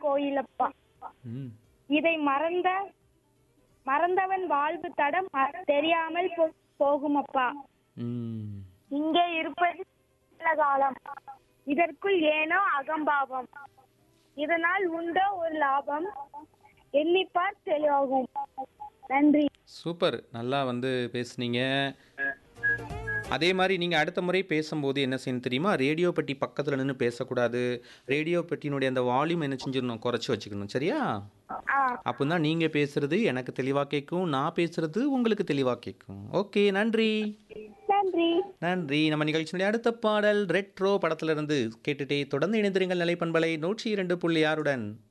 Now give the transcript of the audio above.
கோயிலப்பா ம் இதை மறந்த மறந்தவன் வாழ்வு தடம் ம- தெரியாமல் போ- போகுமப்பா ம் இங்கே இருப்பது நல்ல காலம் இதற்குள் ஏனோ அகம்பாவம் இதனால் உண்டோ ஒரு லாபம் எண்ணிப்பார் தெளிவாகும் நன்றி சூப்பர் நல்லா வந்து பேசுனீங்க அதே மாதிரி நீங்கள் அடுத்த முறை பேசும்போது என்ன செய்யணும் தெரியுமா ரேடியோ பெட்டி பக்கத்தில் நின்று பேசக்கூடாது ரேடியோ பெட்டியினுடைய அந்த வால்யூம் என்ன செஞ்சிடணும் குறைச்சி வச்சுக்கணும் சரியா ஆ அப்போ தான் நீங்கள் பேசுறது எனக்கு தெளிவாக கேட்கும் நான் பேசுறது உங்களுக்கு தெளிவாக கேட்கும் ஓகே நன்றி நன்றி நன்றி நம்ம நிகழ்ச்சியினுடைய அடுத்த பாடல் ரெட்ரோ படத்திலிருந்து கேட்டுட்டே தொடர்ந்து இணைந்திருங்கள் நிலைப்பண்பலை நூற்றி இரண்டு புள்ளி ஆறுடன்